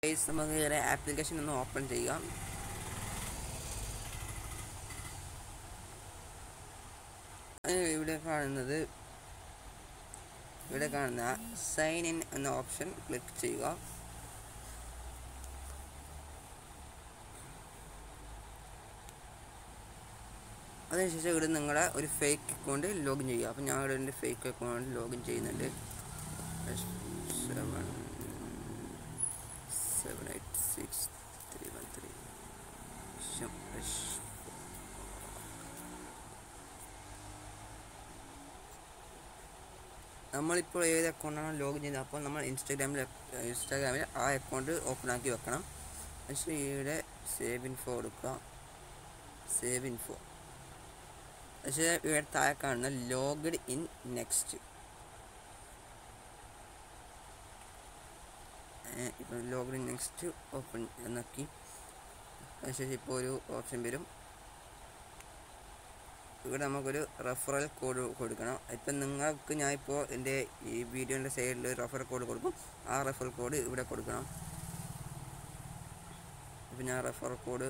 guys നമുക്ക് ഇതിലെ application ഒന്ന് ഓപ്പൺ ചെയ്യാം ഏഹ് ഇവിടെ കാണുന്നത് ഇവിടെ കാണുന്ന സൈൻ ഇൻ എന്ന ഓപ്ഷൻ ക്ലിക്ക് ചെയ്യുക അതിനുശേഷം ഇവിടെ നിങ്ങളെ ഒരു ഫേക്ക് അക്കൗണ്ട് ലോഗിൻ ചെയ്യുക അപ്പം ഞാൻ ഇവിടെ എൻ്റെ ഫേക്ക് അക്കൗണ്ട് ലോഗിൻ ചെയ്യുന്നുണ്ട് seven seven eight six three one three നമ്മളിപ്പോൾ ഏത് അക്കൗണ്ടാണ് ലോഗിൻ ചെയ്യുന്നത് അപ്പോൾ നമ്മൾ ഇൻസ്റ്റാഗ്രാമിൽ ഇൻസ്റ്റാഗ്രാമിൽ ആ അക്കൗണ്ട് ഓപ്പൺ ആക്കി വെക്കണം പക്ഷേ ഇവിടെ സേവ് ഇൻഫോ കൊടുക്കുക സേവ് ഇൻഫോ പക്ഷേ ഇവിടെ താഴെ കാണുന്ന ലോഗഡ് ഇൻ നെക്സ്റ്റ് ഇപ്പം ലോഗഡ് ഇൻ നെക്സ്റ്റ് ഓപ്പൺ നോക്കി അതിനുശേഷം ഇപ്പോൾ ഒരു ഓപ്ഷൻ വരും ഇവിടെ നമുക്കൊരു റെഫറൽ കോഡ് കൊടുക്കണം ഇപ്പം നിങ്ങൾക്ക് ഞാൻ ഇപ്പോൾ എൻ്റെ ഈ വീഡിയോൻ്റെ സൈഡിൽ റെഫറൽ കോഡ് കൊടുക്കും ആ റെഫറൽ കോഡ് ഇവിടെ കൊടുക്കണം ഇപ്പം ഞാൻ റെഫറൽ കോഡ്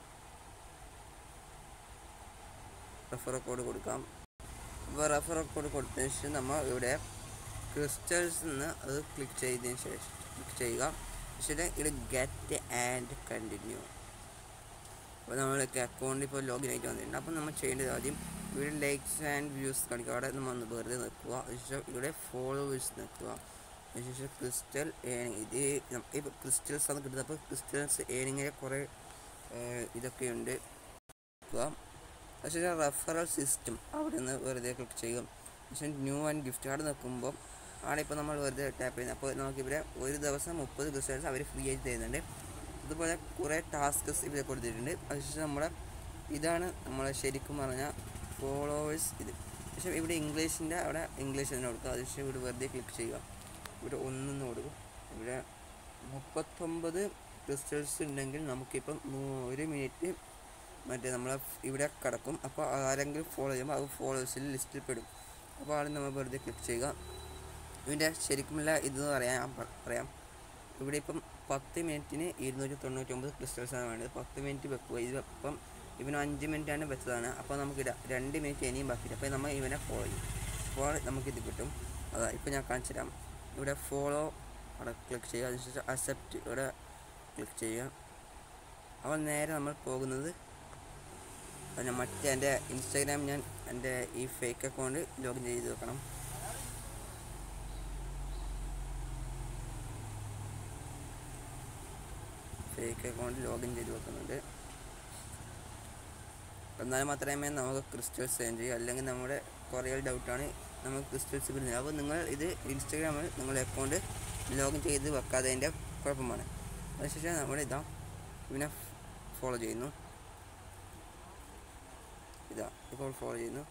റെഫറൽ കോഡ് കൊടുക്കാം അപ്പോൾ റെഫറൽ കോഡ് കൊടുത്തതിന് ശേഷം നമ്മൾ ഇവിടെ ക്രിസ്റ്റൽസ് നിന്ന് അത് ക്ലിക്ക് ചെയ്തതിന് ശേഷം ക്ലിക്ക് ചെയ്യുക ശേഷം ഇവിടെ ഗെറ്റ് ആൻഡ് കണ്ടിന്യൂ അപ്പോൾ നമ്മളൊക്കെ അക്കൗണ്ട് ഇപ്പോൾ ലോഗിൻ ആയിട്ട് വന്നിട്ടുണ്ട് അപ്പോൾ നമ്മൾ ചെയ്യേണ്ടത് ആദ്യം ഇവിടെ ലൈക്സ് ആൻഡ് വ്യൂസ് കാണിക്കുക അവിടെ നമ്മൾ ഒന്ന് വെറുതെ നിൽക്കുക അതിനുശേഷം ഇവിടെ ഫോളോവേഴ്സ് നിൽക്കുക അതിനുശേഷം ക്രിസ്റ്റൽ ഏണിങ് ഇത് ഇപ്പോൾ ക്രിസ്റ്റൽസ് ആണ് കിട്ടുന്നത് അപ്പോൾ ക്രിസ്റ്റൽസ് ഏണിങ്ങിലെ കുറേ ഇതൊക്കെയുണ്ട് നോക്കുക അതിനുശേഷം റെഫറൽ സിസ്റ്റം അവിടെ നിന്ന് വെറുതെ ക്ലിക്ക് ചെയ്യും പക്ഷേ ന്യൂ ആൻഡ് ഗിഫ്റ്റ് കാർഡ് നോക്കുമ്പോൾ അവിടെ ഇപ്പോൾ നമ്മൾ വെറുതെ ടാപ്പ് ചെയ്യുന്നത് അപ്പോൾ നമുക്കിവിടെ ഒരു ദിവസം മുപ്പത് ക്രിസ്റ്റൽസ് അവർ ഫ്രീ ആയിട്ട് തരുന്നുണ്ട് അതുപോലെ കുറേ ടാസ്കസ് ഇവിടെ കൊടുത്തിട്ടുണ്ട് അതിനുശേഷം നമ്മുടെ ഇതാണ് നമ്മൾ ശരിക്കും പറഞ്ഞാൽ ഫോളോവേഴ്സ് ഇത് പക്ഷേ ഇവിടെ ഇംഗ്ലീഷിൻ്റെ അവിടെ ഇംഗ്ലീഷ് തന്നെ കൊടുക്കുക അതിനുശേഷം ഇവിടെ വെറുതെ ക്ലിക്ക് ചെയ്യുക ഇവിടെ ഒന്നെന്ന് കൊടുക്കും ഇവിടെ മുപ്പത്തൊമ്പത് ക്രിസ്റ്റൽസ് ഉണ്ടെങ്കിൽ നമുക്കിപ്പം ഒരു മിനിറ്റ് മറ്റേ നമ്മളെ ഇവിടെ കിടക്കും അപ്പോൾ ആരെങ്കിലും ഫോളോ ചെയ്യുമ്പോൾ അത് ഫോളോവേഴ്സിൽ ലിസ്റ്റിൽ പെടും അപ്പോൾ ആദ്യം നമ്മൾ വെറുതെ ക്ലിക്ക് ചെയ്യുക ഇതിൻ്റെ ശരിക്കുമുള്ള ഇത് പറയാൻ ഞാൻ പറയാം ഇവിടെ ഇപ്പം പത്ത് മിനിറ്റിന് ഇരുന്നൂറ്റി തൊണ്ണൂറ്റൊമ്പത് ക്രിസ്റ്റൽസാണ് വേണ്ടത് പത്ത് മിനിറ്റ് വെക്കുക ഇത് ഇപ്പം ഇവന് അഞ്ച് മിനിറ്റാണ് വെച്ചതാണ് അപ്പോൾ നമുക്ക് രണ്ട് മിനിറ്റ് ഇനിയും ബാക്കിയില്ല അപ്പോൾ നമ്മൾ ഇവനെ ഫോളോ ചെയ്യും അപ്പോൾ നമുക്കിത് കിട്ടും അതാ ഇപ്പോൾ ഞാൻ കാണിച്ചു തരാം ഇവിടെ ഫോളോ അവിടെ ക്ലിക്ക് ചെയ്യുക അതിനുശേഷം അക്സെപ്റ്റ് ഇവിടെ ക്ലിക്ക് ചെയ്യുക അപ്പോൾ നേരെ നമ്മൾ പോകുന്നത് ഞാൻ മറ്റേ എൻ്റെ ഇൻസ്റ്റാഗ്രാം ഞാൻ എൻ്റെ ഈ ഫേക്ക് അക്കൗണ്ട് ലോഗിൻ ചെയ്ത് വെക്കണം ഫേക്ക് അക്കൗണ്ട് ലോഗിൻ ചെയ്ത് വെക്കുന്നുണ്ട് എന്നാൽ മാത്രമേ നമുക്ക് ക്രിസ്റ്റൽസ് സെൻഡ് ചെയ്യൂ അല്ലെങ്കിൽ നമ്മുടെ കുറേ ഡൗട്ടാണ് നമുക്ക് ക്രിസ്റ്റൽസ് വരുന്നത് അപ്പോൾ നിങ്ങൾ ഇത് ഇൻസ്റ്റാഗ്രാമിൽ നിങ്ങളുടെ അക്കൗണ്ട് ലോഗിൻ ചെയ്ത് വെക്കാത്തതിൻ്റെ കുഴപ്പമാണ് അതിനുശേഷം നമ്മൾ ഇതാ ഇവനെ ഫോളോ ചെയ്യുന്നു ഇതാ ഇപ്പോൾ ഫോളോ ചെയ്യുന്നു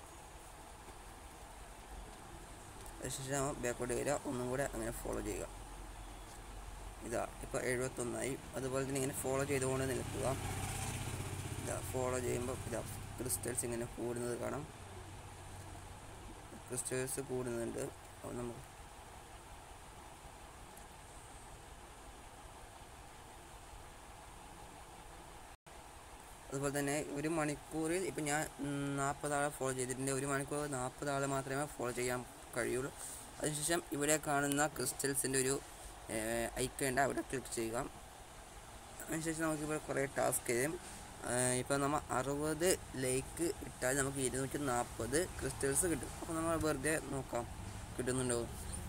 അതിനുശേഷം ബാക്കോട്ട് വരിക ഒന്നും കൂടെ അങ്ങനെ ഫോളോ ചെയ്യുക ഇതാ ഇപ്പോൾ എഴുപത്തൊന്നായി അതുപോലെ തന്നെ ഇങ്ങനെ ഫോളോ ചെയ്തുകൊണ്ട് നിൽക്കുക ഇതാ ഫോളോ ചെയ്യുമ്പോൾ ഇതാ ക്രിസ്റ്റൽസ് ഇങ്ങനെ കൂടുന്നത് കാണാം ക്രിസ്റ്റൽസ് കൂടുന്നുണ്ട് അപ്പോൾ നമുക്ക് അതുപോലെ തന്നെ ഒരു മണിക്കൂറിൽ ഇപ്പം ഞാൻ നാൽപ്പത് ആളെ ഫോളോ ചെയ്തിട്ടുണ്ട് ഒരു മണിക്കൂർ നാൽപ്പത് ആളെ മാത്രമേ ഫോളോ ചെയ്യാൻ കഴിയുള്ളൂ അതിനുശേഷം ഇവിടെ കാണുന്ന ക്രിസ്റ്റൽസിൻ്റെ ഒരു ഐക്കണ്ട അവിടെ ക്ലിക്ക് ചെയ്യുക അതിനുശേഷം നമുക്കിവിടെ കുറേ ടാസ്ക് ചെയ്യും ഇപ്പോൾ നമ്മൾ അറുപത് ലൈക്ക് ഇട്ടാൽ നമുക്ക് ഇരുന്നൂറ്റി നാൽപ്പത് ക്രിസ്റ്റൽസ് കിട്ടും അപ്പോൾ നമ്മൾ വെറുതെ നോക്കാം കിട്ടുന്നുണ്ടോ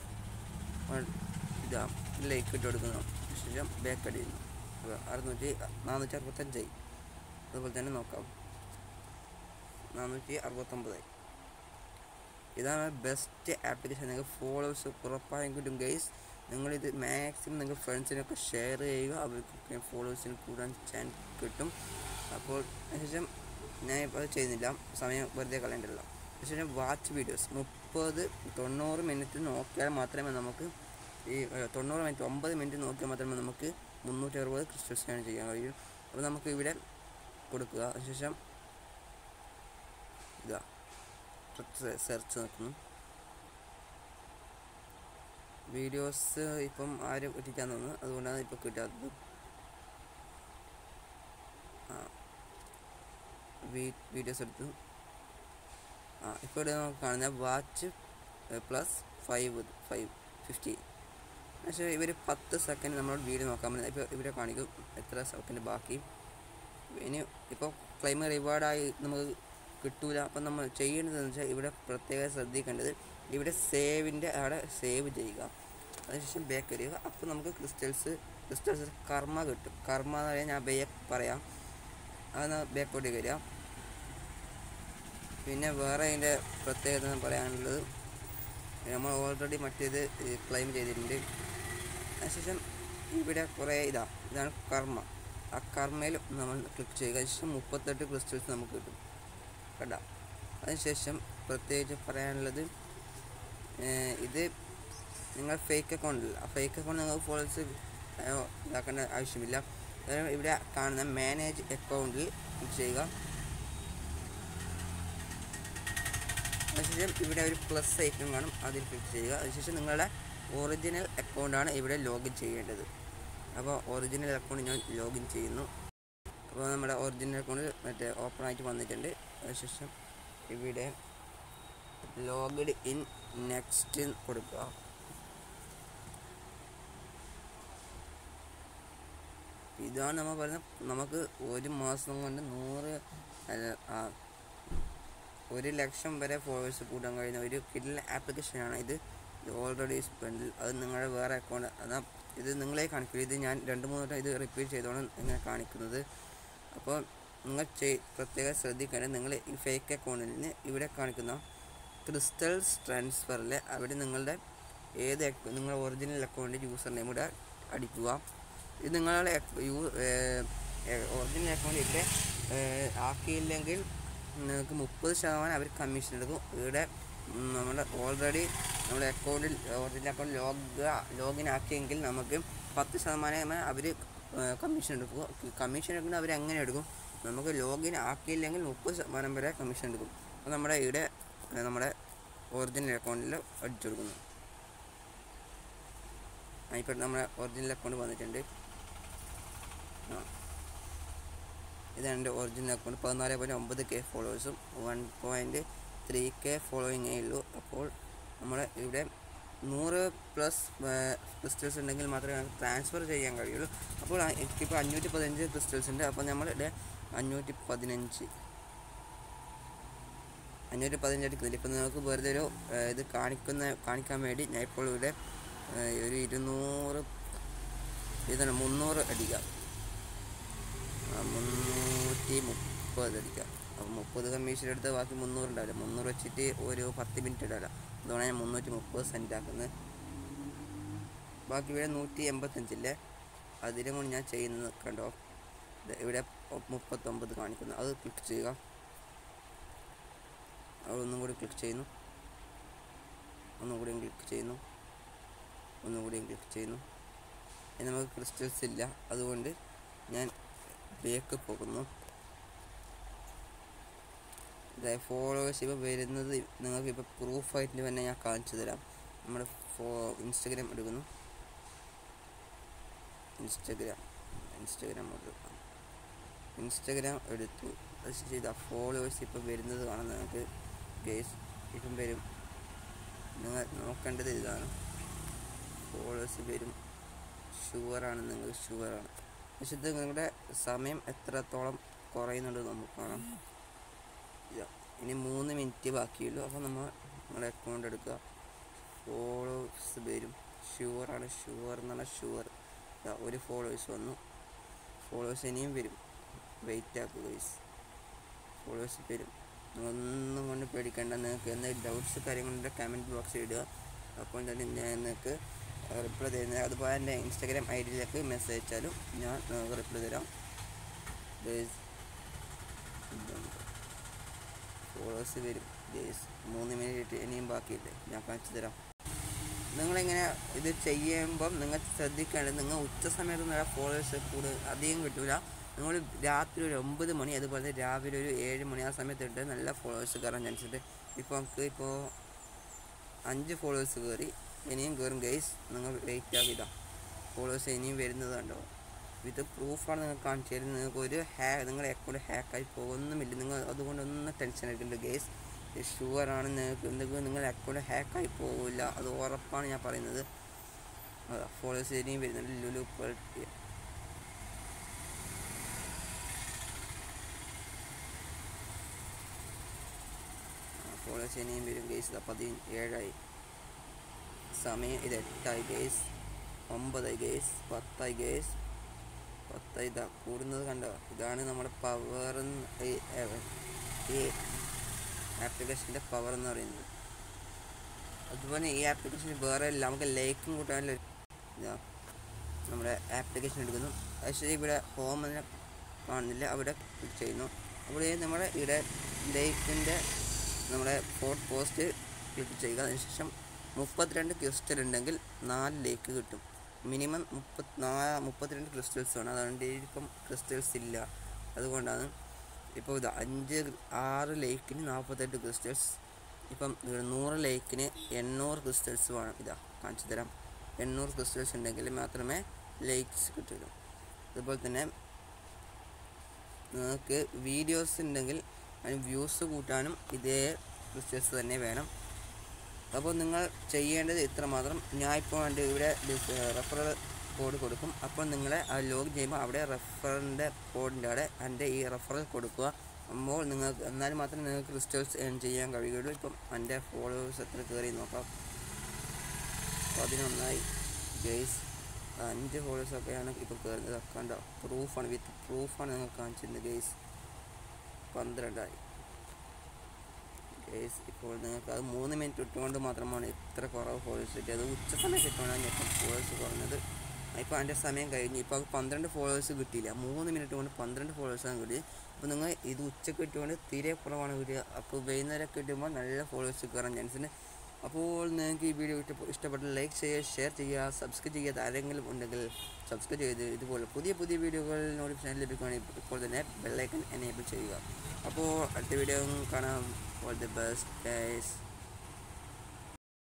ഇതാ ലൈക്ക് ഇട്ട് കൊടുക്കുന്നു ശേഷം ബാക്ക് അടിയുന്നു അറുന്നൂറ്റി നാനൂറ്റി അറുപത്തഞ്ചായി അതുപോലെ തന്നെ നോക്കാം നാനൂറ്റി അറുപത്തൊമ്പതായി ഇതാണ് ബെസ്റ്റ് ആപ്ലിക്കേഷൻ നിങ്ങൾക്ക് ഫോളോവേഴ്സ് ഉറപ്പായും കിട്ടും ഗൈസ് നിങ്ങളിത് മാക്സിമം നിങ്ങൾ ഫ്രണ്ട്സിനൊക്കെ ഷെയർ ചെയ്യുക അവർക്കൊക്കെ ഫോളോവേഴ്സിന് കൂടാൻ ചാൻസ് കിട്ടും അപ്പോൾ അതിനുശേഷം ഞാൻ ഇപ്പോൾ അത് ചെയ്യുന്നില്ല സമയം വെറുതെ കളയണ്ടല്ലോ അതിനുശേഷം വാച്ച് വീഡിയോസ് മുപ്പത് തൊണ്ണൂറ് മിനിറ്റ് നോക്കിയാൽ മാത്രമേ നമുക്ക് ഈ തൊണ്ണൂറ് മിനിറ്റ് ഒമ്പത് മിനിറ്റ് നോക്കിയാൽ മാത്രമേ നമുക്ക് മുന്നൂറ്റി അറുപത് ക്രിസ്റ്റൽസ് ചെയ്യാൻ കഴിയൂ അപ്പോൾ നമുക്ക് ഇവിടെ കൊടുക്കുക അതിനുശേഷം ഇതാ സെർച്ച് നോക്കുന്നു വീഡിയോസ് ഇപ്പം ആരും ഇട്ടിക്കാൻ തോന്നുന്നു അതുകൊണ്ടാണ് ഇപ്പോൾ കിട്ടാത്തത് ആ വീഡിയോസ് എടുത്തു ആ ഇപ്പോൾ ഇവിടെ നമുക്ക് കാണുന്ന watch plus five five fifty പക്ഷേ ഇവർ പത്ത് സെക്കൻഡ് നമ്മളോട് വീഡിയോ നോക്കാൻ പറ്റുന്നത് ഇപ്പോൾ ഇവിടെ കാണിക്കും എത്ര സെക്കൻഡ് ബാക്കി ഇനി ഇപ്പോൾ ക്ലൈമ് റിവാർഡായി നമുക്ക് കിട്ടൂല അപ്പം നമ്മൾ ചെയ്യേണ്ടതെന്ന് വെച്ചാൽ ഇവിടെ പ്രത്യേകം ശ്രദ്ധിക്കേണ്ടത് ഇവിടെ സേവിൻ്റെ അവിടെ സേവ് ചെയ്യുക അതിനുശേഷം ബാക്ക് വരിക അപ്പോൾ നമുക്ക് ക്രിസ്റ്റൽസ് ക്രിസ്റ്റൽസ് കർമ്മ കിട്ടും കർമ്മ എന്ന് പറയാൻ ഞാൻ ബേക്ക് പറയാം അതൊന്ന് ബാക്കോട്ടേക്ക് വരിക പിന്നെ വേറെ അതിൻ്റെ പ്രത്യേകത എന്ന് പറയാനുള്ളത് നമ്മൾ ഓൾറെഡി മറ്റേത് ക്ലെയിം ചെയ്തിട്ടുണ്ട് അതിനുശേഷം ഇവിടെ കുറേ ഇതാ ഇതാണ് കർമ്മ ആ കർമ്മയിൽ നമ്മൾ ക്ലിക്ക് ചെയ്യുക അതിനുശേഷം മുപ്പത്തെട്ട് ക്രിസ്റ്റൽസ് നമുക്ക് കിട്ടും കേട്ടോ അതിനുശേഷം പ്രത്യേകിച്ച് പറയാനുള്ളത് ഏർ ഇത് നിങ്ങൾ ഫേക്ക് അക്കൗണ്ടിൽ ആ ഫേക്ക് അക്കൗണ്ട് നിങ്ങൾക്ക് ഫോളോവേഴ്സ് ഇതാക്കേണ്ട ആവശ്യമില്ല അതായത് ഇവിടെ കാണുന്ന മാനേജ് അക്കൗണ്ടിൽ ക്ലിക്ക് ചെയ്യുക അതിനുശേഷം ഇവിടെ ഒരു പ്ലസ് ഐക്കൺ കാണും അതിൽ ക്ലിക്ക് ചെയ്യുക അതിനുശേഷം നിങ്ങളുടെ ഒറിജിനൽ അക്കൗണ്ടാണ് ഇവിടെ ലോഗിൻ ചെയ്യേണ്ടത് അപ്പോൾ ഒറിജിനൽ അക്കൗണ്ട് ഞാൻ ലോഗിൻ ചെയ്യുന്നു അപ്പോൾ നമ്മുടെ ഒറിജിനൽ അക്കൗണ്ട് മറ്റേ ഓപ്പൺ ആയിട്ട് വന്നിട്ടുണ്ട് അതിനുശേഷം ഇവിടെ ലോഗഡ് ഇൻ നെക്സ്റ്റ് കൊടുക്കുക ഇതാണ് നമ്മൾ പറയുന്നത് നമുക്ക് ഒരു മാസം കൊണ്ട് നൂറ് അല്ല, ആ, ഒരു ലക്ഷം വരെ ഫോളോവേഴ്സ് കൂട്ടാൻ കഴിയുന്ന ഒരു കിഡിലെ ആപ്ലിക്കേഷനാണ് ഇത് ഓൾറെഡി സ്പെൻഡിൽ അത് നിങ്ങളുടെ വേറെ അക്കൗണ്ട് അതാ ഇത് നിങ്ങളെ കാണിക്കില്ല ഇത് ഞാൻ രണ്ട് മൂന്ന് വട്ടം ഇത് റിപ്പീറ്റ് ചെയ്തോണം ഇങ്ങനെ കാണിക്കുന്നത് അപ്പോൾ നിങ്ങൾ ചെയ് പ്രത്യേകം ശ്രദ്ധിക്കേണ്ടത് നിങ്ങൾ ഈ ഫേക്ക് അക്കൗണ്ടിൽ നിന്ന് ഇവിടെ കാണിക്കുന്ന ക്രിസ്റ്റൽസ് ട്രാൻസ്ഫറിൽ അവിടെ നിങ്ങളുടെ ഏത് ac- നിങ്ങളുടെ ഒറിജിനൽ അക്കൗണ്ട് യൂസർ നെയിം ഇവിടെ അടിക്കുക ഇത് നിങ്ങളുടെ ac- യൂ- ഏർ, ഏർ, ഒറിജിനൽ അക്കൗണ്ട് ഇവിടെ ഏർ, ആക്കിയില്ലെങ്കിൽ നിങ്ങൾക്ക് മുപ്പത് ശതമാനം അവർ കമ്മീഷൻ എടുക്കും ഇവിടെ ഉം, നമ്മുടെ ഓൾറെഡി നമ്മുടെ അക്കൗണ്ടിൽ ഒറിജിനൽ അക്കൗണ്ട് ലോഗ് ലോഗിൻ ആക്കിയെങ്കിൽ നമുക്ക് പത്ത് ശതമാനം അവർ കമ്മീഷൻ എടുക്കും കമ്മീഷൻ എടുക്കുന്നത് അവർ എങ്ങനെ എടുക്കും നമുക്ക് ലോഗിൻ ആക്കിയില്ലെങ്കിൽ മുപ്പത് ശതമാനം വരെ കമ്മീഷൻ എടുക്കും അപ്പോൾ നമ്മുടെ ഇവിടെ ഏർ, നമ്മുടെ ഒറിജിനൽ അക്കൗണ്ടിൽ അടിച്ചു കൊടുക്കുന്നു ആ, ഇപ്പോൾ നമ്മുടെ ഒറിജിനൽ അക്കൗണ്ട് വന്നിട്ടുണ്ട് ആ ഇതാണ് എൻ്റെ ഒറിജിനൽ അക്കൗണ്ട് പതിനാല് പോയിൻറ്റ് ഒമ്പത് കെ ഫോളോവേഴ്സും വൺ പോയിൻറ്റ് ത്രീ കെ ഫോളോയിങ്ങേ ഉള്ളൂ അപ്പോൾ നമ്മൾ ഇവിടെ നൂറ് പ്ലസ് ക്രിസ്റ്റൽസ് ഉണ്ടെങ്കിൽ മാത്രമേ നമുക്ക് ട്രാൻസ്ഫർ ചെയ്യാൻ കഴിയുള്ളൂ അപ്പോൾ ആ- എനിക്കിപ്പോൾ അഞ്ഞൂറ്റി പതിനഞ്ച് ക്രിസ്റ്റൽസ് ഉണ്ട് അപ്പോൾ നമ്മളുടെ അഞ്ഞൂറ്റി പതിനഞ്ച് അഞ്ഞൂറ്റി പതിനഞ്ച് അടിക്കുന്നില്ല ഇപ്പം നിങ്ങൾക്ക് വെറുതെ ഒരു ഏർ, ഇത് കാണിക്കുന്ന കാണിക്കാൻ വേണ്ടി ഞാൻ ഇപ്പോൾ ഇവിടെ ഏർ, ഒരു ഇരുന്നൂറ് ഇതാണ് മുന്നൂറ് അടിക്കാം ആ, മുന്നൂറ്റി മുപ്പത് അടിക്കാം അപ്പോൾ മുപ്പത് കമ്മീഷൻ എടുത്ത് ബാക്കി മുന്നൂറ് ഉണ്ടാവില്ല മുന്നൂറ് വെച്ചിട്ട് ഒരു പത്ത് മിനിറ്റ് ഇടാല അതുകൊണ്ടാണ് ഞാൻ മുന്നൂറ്റി മുപ്പത് സെൻറ്റ് ആക്കുന്നത് ബാക്കി ഇവിടെ നൂറ്റി എൺപത്തഞ്ചില്ലേ അതിലും കൂടി ഞാൻ ചെയ്യുന്നത് കണ്ടോ ദേ ഇവിടെ മുപ്പത്തൊമ്പത് കാണിക്കുന്നു അത് ക്ലിക്ക് ചെയ്യുക അത് ഒന്നും കൂടി ക്ലിക്ക് ചെയ്യുന്നു ഒന്നും കൂടിയും ക്ലിക്ക് ചെയ്യുന്നു ഒന്നും കൂടിയും ക്ലിക്ക് ചെയ്യുന്നു ഇനി നമുക്ക് ക്രിസ്റ്റൽസ് ഇല്ല അതുകൊണ്ട് ഞാൻ ബേക്ക് പോകുന്നു ഫോളോവേഴ്സ് ഇപ്പോൾ വരുന്നത് നിങ്ങൾക്ക് ഇപ്പോൾ പ്രൂഫായിട്ട് തന്നെ ഞാൻ കാണിച്ചു തരാം നമ്മുടെ ഫോ ഇൻസ്റ്റഗ്രാം എടുക്കുന്നു ഇൻസ്റ്റഗ്രാം ഇൻസ്റ്റഗ്രാം എടുക്കാം ഇൻസ്റ്റഗ്രാം എടുത്തു അത് ചെയ്ത ഫോളോവേഴ്സ് ഇപ്പോൾ വരുന്നത് കാണാൻ നിങ്ങൾക്ക് ഗേസ് ഇപ്പം വരും നിങ്ങൾ നോക്കേണ്ടത് ഇതാണ് ഫോളോവേഴ്സ് വരും ഷുവറാണ് നിങ്ങൾ ഷുവറാണ് പക്ഷെ ഇത് നിങ്ങളുടെ സമയം എത്രത്തോളം കുറയുന്നുണ്ട് നമുക്ക് കാണാം ഇതാ ഇനി മൂന്ന് മിനിറ്റ് ബാക്കിയുള്ളൂ അപ്പോൾ നമ്മൾ നമ്മുടെ അക്കൗണ്ട് എടുക്കുക ഫോളോവേഴ്സ് വരും ഷുവറാണ് ഷുവർ എന്നാണ് ഷുവർ ഇതാ ഒരു ഫോളോവേഴ്സ് വന്നു ഫോളോവേഴ്സ് ഇനിയും വരും വെയിറ്റ് ആക്കുക ഗൈസ് ഫോളോവേഴ്സ് വരും ഒന്നും കൊണ്ട് പേടിക്കേണ്ട നിങ്ങൾക്ക് എന്തെങ്കിലും ഡൗട്ട്സ് കാര്യങ്ങളുണ്ട് കമൻറ്റ് ബോക്സിൽ ഇടുക അപ്പോൾ തന്നെ ഞാൻ നിങ്ങൾക്ക് റിപ്ലൈ തരുന്നത് അതുപോലെ എൻ്റെ ഇൻസ്റ്റാഗ്രാം ഐ ഡിയിലേക്ക് മെസ്സേജ് അയച്ചാലും ഞാൻ നിങ്ങൾക്ക് റിപ്ലൈ തരാം ഗൈസ് ഫോളോവേഴ്സ് വരും ഗൈസ് മൂന്ന് മിനിറ്റ് ഇനിയും ബാക്കിയില്ലേ ഞാൻ കാണിച്ചു തരാം നിങ്ങളിങ്ങനെ ഇത് ചെയ്യുമ്പം നിങ്ങൾ ശ്രദ്ധിക്കേണ്ടത് നിങ്ങൾ ഉച്ച സമയത്ത് നല്ല ഫോളോവേഴ്സ് കൂടുതൽ അധികം കിട്ടില്ല നിങ്ങൾ രാത്രി ഒരു ഒമ്പത് മണി അതുപോലെ തന്നെ രാവിലെ ഒരു ഏഴ് മണി ആ സമയത്ത് ഇട്ട് നല്ല ഫോളോവേഴ്സ് കയറാൻ ചാൻസ് ഉണ്ട് ഇപ്പോൾ നമുക്ക് ഇപ്പോൾ അഞ്ച് ഫോളോവേഴ്സ് കയറി ഇനിയും കയറും ഗൈസ് നിങ്ങൾ വെയിറ്റ് ആക്കിയതാ ഫോളോവേഴ്സ് ഇനിയും വരുന്നത് കണ്ടോ ഇത് പ്രൂഫാണ് നിങ്ങൾ കാണിച്ചു തരുന്നത് നിങ്ങൾക്ക് ഒരു ഹാ നിങ്ങളുടെ അക്കൗണ്ട് ഹാക്കായി പോകുന്നുമില്ല നിങ്ങൾ അതുകൊണ്ടൊന്നും ടെൻഷൻ എടുക്കണ്ട ഗേസ് ഷുവറാണ് നിങ്ങൾക്ക് എന്തെങ്കിലും നിങ്ങളുടെ അക്കൗണ്ട് ഹാക്കായി പോകില്ല അത് ഉറപ്പാണ് ഞാൻ പറയുന്നത് അതാ ഫോളോവേഴ്സ് ഇനിയും വരുന്നുണ്ട് ലുലു പേർട്ടി ഫോളോവേഴ്സ് ഇനിയും വരും ഗേസ് ഇതാ പതിനേഴായി സമയം ഇത് എട്ടായി ഗേസ് ഒമ്പതായി ഗേസ് പത്തായി ഗേസ് പത്തായി ഇതാ കൂടുന്നത് കണ്ടോ ഇതാണ് നമ്മുടെ പവർ ഈ ആപ്ലിക്കേഷൻ്റെ പവർ എന്ന് പറയുന്നത് അതുപോലെ ഈ ആപ്ലിക്കേഷൻ വേറെ ഇല്ല നമുക്ക് ലൈക്കും കൂട്ടാനുള്ള ഒരു ഇതാ നമ്മുടെ ആപ്ലിക്കേഷൻ എടുക്കുന്നു പക്ഷേ ഇവിടെ ഹോം എന്ന് കാണുന്നില്ല അവിടെ ക്ലിക്ക് ചെയ്യുന്നു അവിടെ നമ്മുടെ ഇവിടെ ലൈക്കിൻ്റെ നമ്മുടെ ഫോർട്ട് പോസ്റ്റ് ക്ലിക്ക് ചെയ്യുക അതിനുശേഷം മുപ്പത്തിരണ്ട് ക്രിസ്റ്റൽ ഉണ്ടെങ്കിൽ നാല് ലേക്ക് കിട്ടും മിനിമം മുപ്പത്തി നാ മുപ്പത്തിരണ്ട് ക്രിസ്റ്റൽസ് വേണം അതുകൊണ്ട് ഇപ്പം ക്രിസ്റ്റൽസ് ഇല്ല അതുകൊണ്ടാണ് ഇപ്പോൾ ഇത് അഞ്ച് ആറ് ലേക്കിന് നാൽപ്പത്തെട്ട് ക്രിസ്റ്റൽസ് ഇപ്പം ഇവിടെ നൂറ് ലേക്കിന് എണ്ണൂറ് ക്രിസ്റ്റൽസ് വേണം ഇതാ കാണിച്ചു തരാം എണ്ണൂറ് ക്രിസ്റ്റൽസ് ഉണ്ടെങ്കിൽ മാത്രമേ ലേക്സ് കിട്ടുള്ളൂ അതുപോലെ തന്നെ നിങ്ങൾക്ക് വീഡിയോസ് ഉണ്ടെങ്കിൽ അതിന് വ്യൂസ് കൂട്ടാനും ഇതേ ക്രിസ്റ്റൽസ് തന്നെ വേണം അപ്പോൾ നിങ്ങൾ ചെയ്യേണ്ടത് ഇത്ര മാത്രം ഞാൻ ഇപ്പോൾ എൻ്റെ ഇവിടെ റെഫറൽ കോഡ് കൊടുക്കും അപ്പോൾ നിങ്ങളെ ആ ലോഗിൻ ചെയ്യുമ്പോൾ അവിടെ റെഫറിൻ്റെ കോഡിൻ്റെ അവിടെ എൻ്റെ ഈ റെഫറൽ കൊടുക്കുക അപ്പോൾ നിങ്ങൾക്ക് എന്നാൽ മാത്രമേ നിങ്ങൾക്ക് ക്രിസ്റ്റൽസ് ഏൺ ചെയ്യാൻ കഴിയുള്ളൂ ഇപ്പം എൻ്റെ ഫോളോവേഴ്സ് എത്ര കയറി നോക്കാം പതിനൊന്നായി ഗെയ്സ് അഞ്ച് ഫോളോവേഴ്സൊക്കെയാണ് ഇപ്പോൾ കയറുന്നത് കണ്ടോ പ്രൂഫാണ് വിത്ത് പ്രൂഫാണ് നിങ്ങൾക്ക് കാണിച്ചിരുന്നത് ഗെയ്സ് പന്ത്രണ്ടായി ഗേസ് ഇപ്പോൾ നിങ്ങൾക്ക് അത് മൂന്ന് മിനിറ്റ് ഇട്ടുകൊണ്ട് മാത്രമാണ് ഇത്ര കുറവ് ഫോളോവേഴ്സ് കിട്ടിയത് ഉച്ച സമയം കിട്ടുകൊണ്ടാണ് ഇപ്പം ഫോളോവേഴ്സ് കുറഞ്ഞത് ഇപ്പോൾ എൻ്റെ സമയം കഴിഞ്ഞു ഇപ്പോൾ അത് പന്ത്രണ്ട് ഫോളോവേഴ്സ് കിട്ടിയില്ല മൂന്ന് മിനിറ്റ് കൊണ്ട് പന്ത്രണ്ട് ഫോളോവേഴ്സാണ് കിട്ടിയത് അപ്പോൾ നിങ്ങൾ ഇത് ഉച്ചക്ക് ഇട്ടുകൊണ്ട് തീരെ കുറവാണ് കിട്ടുക അപ്പോൾ വൈകുന്നേരം കിട്ടുമ്പോൾ നല്ല ഫോളോവേഴ്സ് കയറാൻ ചാൻസ് ഉണ്ട് അപ്പോൾ നിങ്ങൾക്ക് ഈ വീഡിയോ ഇഷ്ട ഇഷ്ടപ്പെട്ട ലൈക്ക് ചെയ്യുക ഷെയർ ചെയ്യുക സബ്സ്ക്രൈബ് ചെയ്യാത്ത ആരെങ്കിലും ഉണ്ടെങ്കിൽ സബ്സ്ക്രൈബ് ചെയ്ത് ഇതുപോലെ പുതിയ പുതിയ വീഡിയോകൾ നോട്ടിഫിക്കേഷൻ ലഭിക്കുകയാണെങ്കിൽ ഇപ്പോൾ തന്നെ ബെല്ലൈക്കൺ എനേബിൾ ചെയ്യുക അപ്പോൾ അടുത്ത വീഡിയോ കാണാം ഓൾ ദി ബെസ്റ്റ് ഗൈസ്